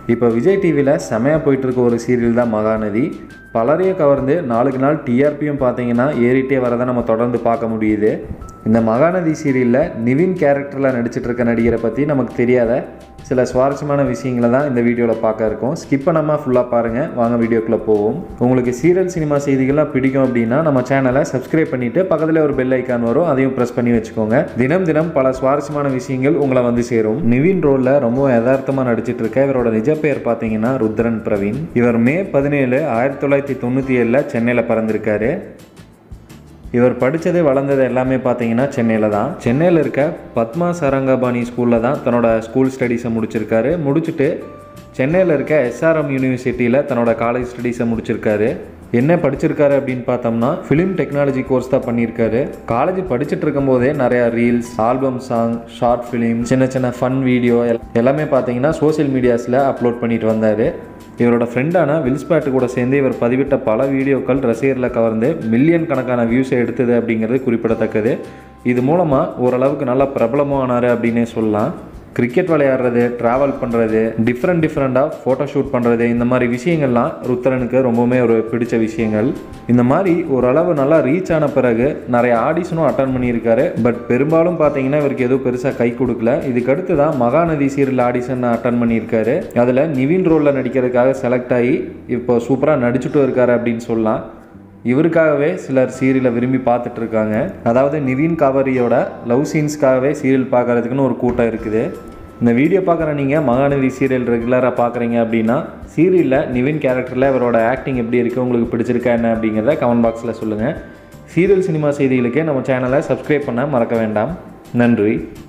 இப்போ விஜய் டிவியில் செமையாக போயிட்டு இருக்க ஒரு சீரியல் தான் மகாநதி பலரையும் கவர்ந்து நாளுக்கு நாள் டிஆர்பியும் பார்த்தீங்கன்னா ஏறிட்டே வரதை நம்ம தொடர்ந்து பார்க்க முடியுது இந்த மகாநதி சீரியலில் நிவின் கேரக்டரில் நடிச்சிட்டு இருக்க நடிகரை பற்றி நமக்கு தெரியாத சில சுவாரஸ்யமான விஷயங்களை தான் இந்த வீடியோவில் பார்க்க இருக்கோம் ஸ்கிப் பண்ணாமல் ஃபுல்லாக பாருங்கள் வாங்க வீடியோக்குள்ளே போவோம் உங்களுக்கு சீரியல் சினிமா செய்திகள்லாம் பிடிக்கும் அப்படின்னா நம்ம சேனலை சப்ஸ்கிரைப் பண்ணிவிட்டு பக்கத்தில் ஒரு பெல் ஐக்கான் வரும் அதையும் ப்ரெஸ் பண்ணி வச்சுக்கோங்க தினம் தினம் பல சுவாரஸ்யமான விஷயங்கள் உங்களை வந்து சேரும் நிவின் ரோலில் ரொம்ப யதார்த்தமாக நடிச்சிட்டு இருக்க இவரோட நிஜ பெயர் பார்த்தீங்கன்னா ருத்ரன் பிரவீன் இவர் மே பதினேழு ஆயிரத்தி தொள்ளாயிரத்தி தொண்ணூற்றி ஏழில் சென்னையில் பிறந்திருக்காரு இவர் படித்தது வளர்ந்தது எல்லாமே பார்த்தீங்கன்னா சென்னையில் தான் சென்னையில் இருக்க பத்மா சரங்கபாணி ஸ்கூலில் தான் தன்னோட ஸ்கூல் ஸ்டடீஸை முடிச்சிருக்காரு முடிச்சுட்டு சென்னையில் இருக்க எஸ்ஆர்எம் யூனிவர்சிட்டியில் தன்னோட காலேஜ் ஸ்டடீஸை முடிச்சிருக்காரு என்ன படிச்சிருக்காரு அப்படின்னு பார்த்தோம்னா ஃபிலிம் டெக்னாலஜி கோர்ஸ் தான் பண்ணியிருக்காரு காலேஜ் படிச்சுட்டு இருக்கும்போதே நிறையா reels album song short film சின்ன சின்ன ஃபன் வீடியோ எல்லாமே பார்த்தீங்கன்னா சோஷியல் மீடியாஸில் அப்லோட் பண்ணிட்டு வந்தார் இவரோட ஃப்ரெண்டான வில்ஸ்பேட்டு கூட சேர்ந்து இவர் பதிவிட்ட பல வீடியோக்கள் ரசிகரில் கவர்ந்து மில்லியன் கணக்கான வியூஸை எடுத்தது அப்படிங்கிறது குறிப்பிடத்தக்கது இது மூலமாக ஓரளவுக்கு நல்லா பிரபலமும் ஆனார் அப்படின்னே சொல்லலாம் கிரிக்கெட் விளையாடுறது ட்ராவல் பண்ணுறது டிஃப்ரெண்ட் டிஃப்ரெண்ட்டாக ஃபோட்டோ ஷூட் பண்ணுறது இந்த மாதிரி விஷயங்கள்லாம் ருத்ரனுக்கு ரொம்பவுமே ஒரு பிடிச்ச விஷயங்கள் இந்த மாதிரி ஓரளவு நல்லா ரீச் ஆன பிறகு நிறைய ஆடிஷனும் அட்டன் பண்ணியிருக்காரு பட் பெரும்பாலும் பார்த்தீங்கன்னா இவருக்கு எதுவும் பெருசாக கை கொடுக்கல இதுக்கு அடுத்து தான் மகாநதி சீரியல் ஆடிஷன் அட்டன் பண்ணியிருக்காரு அதில் நிவின் ரோலில் நடிக்கிறதுக்காக செலக்ட் ஆகி இப்போ சூப்பராக நடிச்சுட்டும் இருக்காரு அப்படின்னு சொல்லலாம் இவருக்காகவே சிலர் சீரியலை விரும்பி பார்த்துட்டு இருக்காங்க அதாவது நிவின் காவரியோட லவ் சீன்ஸ்க்காகவே சீரியல் பார்க்கறதுக்குன்னு ஒரு கூட்டம் இருக்குது இந்த வீடியோ பார்க்குற நீங்கள் மகாநதி சீரியல் ரெகுலராக பார்க்குறீங்க அப்படின்னா சீரியலில் நிவின் கேரக்டரில் இவரோட ஆக்டிங் எப்படி இருக்குது உங்களுக்கு பிடிச்சிருக்கா என்ன அப்படிங்கிறத கமெண்ட் பாக்ஸில் சொல்லுங்கள் சீரியல் சினிமா செய்திகளுக்கு நம்ம சேனலை சப்ஸ்கிரைப் பண்ண மறக்க வேண்டாம் நன்றி